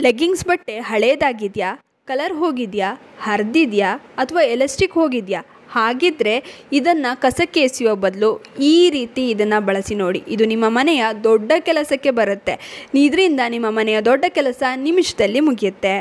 leggings ಬಟ್ಟೆ ಹಳೇದಾಗಿದೆಯಾ colour ಹೋಗಿದೆಯಾ ಹರಿದಿದೆಯಾ ಅಥವಾ elastic ಹೋಗಿದೆಯಾ ಹಾಗಿದ್ದರೆ ಇದನ್ನು ಕಸಕ್ಕೆ ಎಸೆಯೋ ಬದಲು ಈ ರೀತಿ ಇದನ್ನು ಬಳಸಿ ನೋಡಿ ಇದು ನಿಮ್ಮ ಮನೆಯ ದೊಡ್ಡ ಕೆಲಸಕ್ಕೆ ಬರುತ್ತೆ ಇದರಿಂದ ನಿಮ್ಮ ಮನೆಯ ದೊಡ್ಡ ಕೆಲಸ ನಿಮಿಷದಲ್ಲಿ ಮುಗಿಯುತ್ತೆ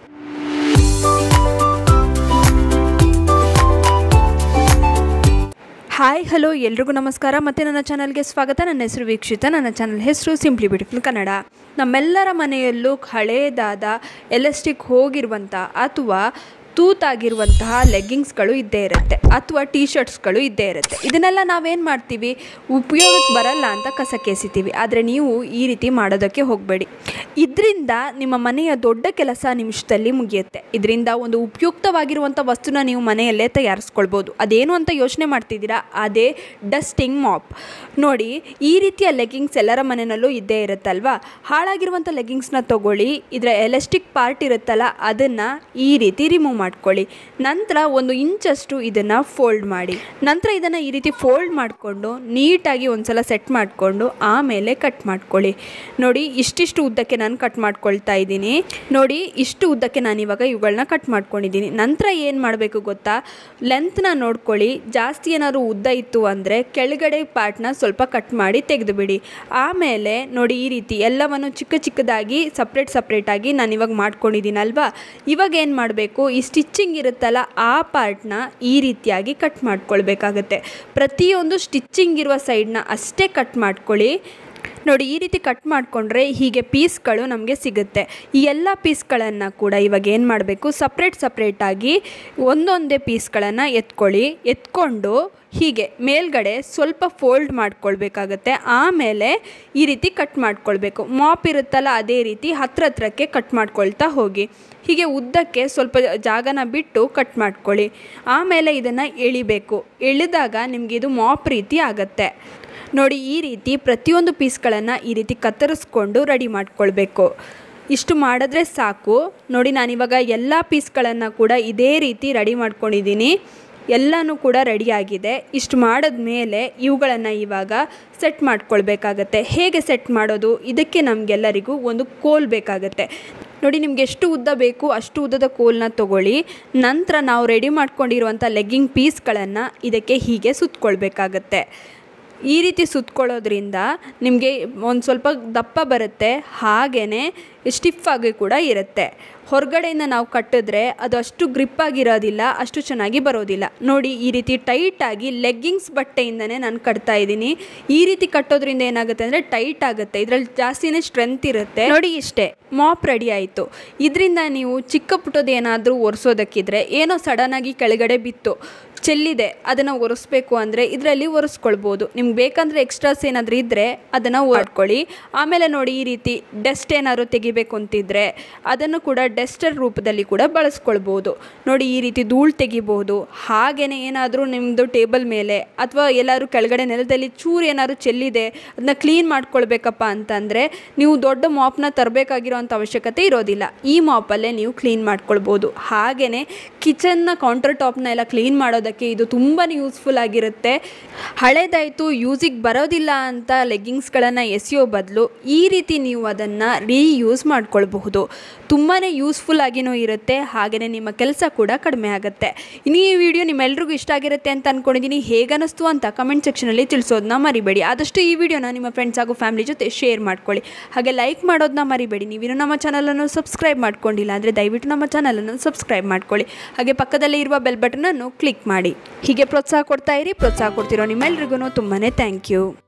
ಹಾಯ್ ಹಲೋ ಎಲ್ರಿಗೂ ನಮಸ್ಕಾರ ಮತ್ತು ನನ್ನ ಚಾನಲ್ಗೆ ಸ್ವಾಗತ ನನ್ನ ಹೆಸರು ವೀಕ್ಷಿತ ನನ್ನ ಚಾನಲ್ ಹೆಸರು ಸಿಂಪ್ಲಿ ಬ್ಯೂಟಿಫುಲ್ ಕನ್ನಡ ನಮ್ಮೆಲ್ಲರ ಮನೆಯಲ್ಲೂ ಹಳೇದಾದ ಎಲಾಸ್ಟಿಕ್ ಹೋಗಿರುವಂಥ ಅಥವಾ ತೂತಾಗಿರುವಂತಹ ಲೆಗ್ಗಿಂಗ್ಸ್ಗಳು ಇದ್ದೇ ಇರುತ್ತೆ ಅಥವಾ ಟೀ ಶರ್ಟ್ಸ್ಗಳು ಇದ್ದೇ ಇರುತ್ತೆ ಇದನ್ನೆಲ್ಲ ನಾವೇನು ಮಾಡ್ತೀವಿ ಉಪಯೋಗಕ್ಕೆ ಬರಲ್ಲ ಅಂತ ಕಸಕ್ಕೆ ಎಸಿತೀವಿ ಆದರೆ ನೀವು ಈ ರೀತಿ ಮಾಡೋದಕ್ಕೆ ಹೋಗಬೇಡಿ ಇದರಿಂದ ನಿಮ್ಮ ಮನೆಯ ದೊಡ್ಡ ಕೆಲಸ ನಿಮಿಷದಲ್ಲಿ ಮುಗಿಯುತ್ತೆ ಇದರಿಂದ ಒಂದು ಉಪಯುಕ್ತವಾಗಿರುವಂಥ ವಸ್ತುನ ನೀವು ಮನೆಯಲ್ಲೇ ತಯಾರಿಸ್ಕೊಳ್ಬೋದು ಅದೇನು ಅಂತ ಯೋಚನೆ ಮಾಡ್ತಿದ್ದೀರಾ ಅದೇ ಡಸ್ಟಿಂಗ್ ಮಾಪ್ ನೋಡಿ ಈ ರೀತಿಯ ಲೆಗ್ಗಿಂಗ್ಸ್ ಎಲ್ಲರ ಮನೆಯಲ್ಲೂ ಇದ್ದೇ ಇರುತ್ತಲ್ವಾ ಹಾಳಾಗಿರುವಂಥ ಲೆಗ್ಗಿಂಗ್ಸ್ನ ತಗೊಳ್ಳಿ ಇದರ ಎಲಾಸ್ಟಿಕ್ ಪಾರ್ಟ್ ಇರುತ್ತಲ್ಲ ಅದನ್ನು ಈ ರೀತಿ ರಿಮೂವ್ ಮಾಡ್ಕೊಳ್ಳಿ ನಂತರ ಒಂದು ಇಂಚಷ್ಟು ಇದನ್ನು ಫೋಲ್ಡ್ ಮಾಡಿ ನಂತರ ಇದನ್ನು ಈ ರೀತಿ ಫೋಲ್ಡ್ ಮಾಡಿಕೊಂಡು ನೀಟಾಗಿ ಒಂದ್ಸಲ ಸೆಟ್ ಮಾಡಿಕೊಂಡು ಆಮೇಲೆ ಕಟ್ ಮಾಡ್ಕೊಳ್ಳಿ ನೋಡಿ ಇಷ್ಟಿಷ್ಟು ಉದ್ದಕ್ಕೆ ನಾನು ಕಟ್ ಮಾಡ್ಕೊಳ್ತಾ ಇದ್ದೀನಿ ನೋಡಿ ಇಷ್ಟು ಉದ್ದಕ್ಕೆ ನಾನು ಇವಾಗ ಇವುಗಳನ್ನ ಕಟ್ ಮಾಡ್ಕೊಂಡಿದ್ದೀನಿ ನಂತರ ಏನು ಮಾಡಬೇಕು ಗೊತ್ತಾ ಲೆಂತ್ನ ನೋಡ್ಕೊಳ್ಳಿ ಜಾಸ್ತಿ ಏನಾದ್ರು ಉದ್ದ ಇತ್ತು ಅಂದರೆ ಕೆಳಗಡೆ ಪಾರ್ಟ್ನ ಸ್ವಲ್ಪ ಕಟ್ ಮಾಡಿ ತೆಗೆದುಬಿಡಿ ಆಮೇಲೆ ನೋಡಿ ಈ ರೀತಿ ಎಲ್ಲವನ್ನು ಚಿಕ್ಕ ಚಿಕ್ಕದಾಗಿ ಸಪ್ರೇಟ್ ಸಪ್ರೇಟಾಗಿ ನಾನು ಇವಾಗ ಮಾಡ್ಕೊಂಡಿದ್ದೀನಲ್ವಾ ಇವಾಗ ಏನು ಮಾಡಬೇಕು ಈ ಸ್ಟಿಚ್ಚಿಂಗ್ ಇರುತ್ತಲ್ಲ ಆ ಪಾರ್ಟ್ನ ಈ ರೀತಿಯಾಗಿ ಕಟ್ ಮಾಡ್ಕೊಳ್ಬೇಕಾಗತ್ತೆ ಪ್ರತಿಯೊಂದು ಸ್ಟಿಚ್ಚಿಂಗ್ ಇರುವ ಸೈಡ್ನ ಅಷ್ಟೇ ಕಟ್ ಮಾಡ್ಕೊಳ್ಳಿ ನೋಡಿ ಈ ರೀತಿ ಕಟ್ ಮಾಡಿಕೊಂಡ್ರೆ ಹೀಗೆ ಪೀಸ್ಗಳು ನಮಗೆ ಸಿಗುತ್ತೆ ಈ ಎಲ್ಲ ಪೀಸ್ಗಳನ್ನು ಕೂಡ ಇವಾಗ ಏನು ಮಾಡಬೇಕು ಸಪ್ರೇಟ್ ಸಪ್ರೇಟಾಗಿ ಒಂದೊಂದೇ ಪೀಸ್ಗಳನ್ನು ಎತ್ಕೊಳ್ಳಿ ಎತ್ಕೊಂಡು ಹೀಗೆ ಮೇಲ್ಗಡೆ ಸ್ವಲ್ಪ ಫೋಲ್ಡ್ ಮಾಡ್ಕೊಳ್ಬೇಕಾಗತ್ತೆ ಆಮೇಲೆ ಈ ರೀತಿ ಕಟ್ ಮಾಡ್ಕೊಳ್ಬೇಕು ಮಾಪ್ ಇರುತ್ತಲ್ಲ ಅದೇ ರೀತಿ ಹತ್ರ ಹತ್ರಕ್ಕೆ ಕಟ್ ಮಾಡ್ಕೊಳ್ತಾ ಹೋಗಿ ಹೀಗೆ ಉದ್ದಕ್ಕೆ ಸ್ವಲ್ಪ ಜಾಗನ ಬಿಟ್ಟು ಕಟ್ ಮಾಡ್ಕೊಳ್ಳಿ ಆಮೇಲೆ ಇದನ್ನು ಎಳಿಬೇಕು ಎಳೆದಾಗ ನಿಮಗೆ ಇದು ಮಾಪ್ ರೀತಿ ಆಗತ್ತೆ ನೋಡಿ ಈ ರೀತಿ ಪ್ರತಿಯೊಂದು ಪೀಸ್ಗಳನ್ನು ಈ ರೀತಿ ಕತ್ತರಿಸ್ಕೊಂಡು ರೆಡಿ ಮಾಡ್ಕೊಳ್ಬೇಕು ಇಷ್ಟು ಮಾಡಿದ್ರೆ ಸಾಕು ನೋಡಿ ನಾನಿವಾಗ ಎಲ್ಲ ಪೀಸ್ಗಳನ್ನು ಕೂಡ ಇದೇ ರೀತಿ ರೆಡಿ ಮಾಡ್ಕೊಂಡಿದ್ದೀನಿ ಎಲ್ಲನೂ ಕೂಡ ರೆಡಿಯಾಗಿದೆ ಇಷ್ಟು ಮಾಡಿದ್ಮೇಲೆ ಇವುಗಳನ್ನು ಇವಾಗ ಸೆಟ್ ಮಾಡ್ಕೊಳ್ಬೇಕಾಗತ್ತೆ ಹೇಗೆ ಸೆಟ್ ಮಾಡೋದು ಇದಕ್ಕೆ ನಮಗೆಲ್ಲರಿಗೂ ಒಂದು ಕೋಲ್ ಬೇಕಾಗತ್ತೆ ನೋಡಿ ನಿಮ್ಗೆ ಎಷ್ಟು ಉದ್ದ ಬೇಕು ಅಷ್ಟು ಉದ್ದದ ಕೋಲ್ನ ತೊಗೊಳ್ಳಿ ನಂತರ ನಾವು ರೆಡಿ ಮಾಡ್ಕೊಂಡಿರುವಂಥ ಲೆಗ್ಗಿಂಗ್ ಪೀಸ್ಗಳನ್ನು ಇದಕ್ಕೆ ಹೀಗೆ ಸುತ್ಕೊಳ್ಬೇಕಾಗತ್ತೆ ಈ ರೀತಿ ಸುತ್ಕೊಳ್ಳೋದ್ರಿಂದ ನಿಮಗೆ ಒಂದು ಸ್ವಲ್ಪ ದಪ್ಪ ಬರುತ್ತೆ ಹಾಗೆಯೇ ಸ್ಟಿಫ್ ಆಗಿ ಕೂಡ ಇರುತ್ತೆ ಹೊರಗಡೆಯಿಂದ ನಾವು ಕಟ್ಟಿದ್ರೆ ಅದು ಅಷ್ಟು ಗ್ರಿಪ್ ಆಗಿರೋದಿಲ್ಲ ಅಷ್ಟು ಚೆನ್ನಾಗಿ ಬರೋದಿಲ್ಲ ನೋಡಿ ಈ ರೀತಿ ಟೈಟಾಗಿ ಲೆಗ್ಗಿಂಗ್ಸ್ ಬಟ್ಟೆಯಿಂದನೇ ನಾನು ಕಟ್ತಾ ಇದ್ದೀನಿ ಈ ರೀತಿ ಕಟ್ಟೋದ್ರಿಂದ ಏನಾಗುತ್ತೆ ಅಂದರೆ ಟೈಟ್ ಆಗುತ್ತೆ ಇದರಲ್ಲಿ ಜಾಸ್ತಿನೇ ಸ್ಟ್ರೆಂತ್ ಇರುತ್ತೆ ನೋಡಿ ಇಷ್ಟೇ ಮಾಪ್ ರೆಡಿ ಆಯಿತು ಇದರಿಂದ ನೀವು ಚಿಕ್ಕ ಪುಟ್ಟದ್ದು ಏನಾದರೂ ಒರೆಸೋದಕ್ಕಿದ್ರೆ ಏನೋ ಸಡನ್ನಾಗಿ ಕೆಳಗಡೆ ಬಿತ್ತು ಚೆಲ್ಲಿದೆ ಅದನ್ನು ಒರೆಸ್ಬೇಕು ಅಂದರೆ ಇದರಲ್ಲಿ ಒರೆಸ್ಕೊಳ್ಬೋದು ನಿಮ್ಗೆ ಬೇಕಂದರೆ ಎಕ್ಸ್ಟ್ರಾಸ್ ಏನಾದರೂ ಇದ್ದರೆ ಅದನ್ನು ಮಾಡ್ಕೊಳ್ಳಿ ಆಮೇಲೆ ನೋಡಿ ಈ ರೀತಿ ಡಸ್ಟ್ ಏನಾದ್ರು ತೆಗಿಬೇಕು ಅಂತಿದ್ರೆ ಅದನ್ನು ಕೂಡ ಡಸ್ಟರ್ ರೂಪದಲ್ಲಿ ಕೂಡ ಬಳಸ್ಕೊಳ್ಬೋದು ನೋಡಿ ಈ ರೀತಿ ಧೂಳು ತೆಗಿಬೋದು ಹಾಗೆಯೇ ಏನಾದರೂ ನಿಮ್ಮದು ಟೇಬಲ್ ಮೇಲೆ ಅಥವಾ ಎಲ್ಲರೂ ಕೆಳಗಡೆ ನೆಲದಲ್ಲಿ ಚೂರು ಏನಾದ್ರು ಚೆಲ್ಲಿದೆ ಅದನ್ನ ಕ್ಲೀನ್ ಮಾಡ್ಕೊಳ್ಬೇಕಪ್ಪ ಅಂತಂದರೆ ನೀವು ದೊಡ್ಡ ಮಾಪ್ನ ತರಬೇಕಾಗಿರೋಂಥ ಅವಶ್ಯಕತೆ ಇರೋದಿಲ್ಲ ಈ ಮಾಪಲ್ಲೇ ನೀವು ಕ್ಲೀನ್ ಮಾಡ್ಕೊಳ್ಬೋದು ಹಾಗೆಯೇ ಕಿಚನ್ನ ಕೌಂಟರ್ ಟಾಪ್ನ ಎಲ್ಲ ಕ್ಲೀನ್ ಮಾಡೋದಕ್ಕೆ ಇದು ತುಂಬಾ ಯೂಸ್ಫುಲ್ ಆಗಿರುತ್ತೆ ಹಳೇದಾಯಿತು ಯೂಸಿಗೆ ಬರೋದಿಲ್ಲ ಅಂತ ಲೆಗ್ಗಿಂಗ್ಸ್ಗಳನ್ನು ಎಸೆಯೋ ಬದಲು ಈ ರೀತಿ ನೀವು ಅದನ್ನು ರೀಯೂಸ್ ಮಾಡ್ಕೊಳ್ಬಹುದು ತುಂಬಾ ಯೂಸ್ಫುಲ್ ಆಗಿನೂ ಇರುತ್ತೆ ಹಾಗೆಯೇ ನಿಮ್ಮ ಕೆಲಸ ಕೂಡ ಕಡಿಮೆ ಆಗುತ್ತೆ ಇನ್ನು ಈ ವಿಡಿಯೋ ನಿಮ್ಮೆಲ್ರಿಗೂ ಇಷ್ಟ ಆಗಿರುತ್ತೆ ಅಂತ ಅಂದ್ಕೊಂಡಿದ್ದೀನಿ ಹೇಗನ್ನಿಸ್ತು ಅಂತ ಕಮೆಂಟ್ ಸೆಕ್ಷನಲ್ಲಿ ತಿಳಿಸೋದನ್ನ ಮರಿಬೇಡಿ ಆದಷ್ಟು ಈ ವಿಡಿಯೋನ ನಿಮ್ಮ ಫ್ರೆಂಡ್ಸ್ ಹಾಗೂ ಫ್ಯಾಮಿಲಿ ಜೊತೆ ಶೇರ್ ಮಾಡ್ಕೊಳ್ಳಿ ಹಾಗೆ ಲೈಕ್ ಮಾಡೋದನ್ನ ಮರಿಬೇಡಿ ನೀವಿನ್ನು ನಮ್ಮ ಚಾನಲನ್ನು ಸಬ್ಸ್ಕ್ರೈಬ್ ಮಾಡ್ಕೊಂಡಿಲ್ಲ ಅಂದರೆ ದಯವಿಟ್ಟು ನಮ್ಮ ಚಾನಲನ್ನು ಸಬ್ಸ್ಕ್ರೈಬ್ ಮಾಡ್ಕೊಳ್ಳಿ ಹಾಗೆ ಪಕ್ಕದಲ್ಲೇ ಇರುವ ಬೆಲ್ ಬಟನನ್ನು ಕ್ಲಿಕ್ ಮಾಡಿ ಹೀಗೆ ಪ್ರೋತ್ಸಾಹ ಕೊಡ್ತಾ ಇರಿ ಪ್ರೋತ್ಸಾಹ ಕೊಡ್ತಿರೋ ನಿಮ್ಮೆಲ್ರಿಗೂ ತುಂಬಾ ಥ್ಯಾಂಕ್ ಯು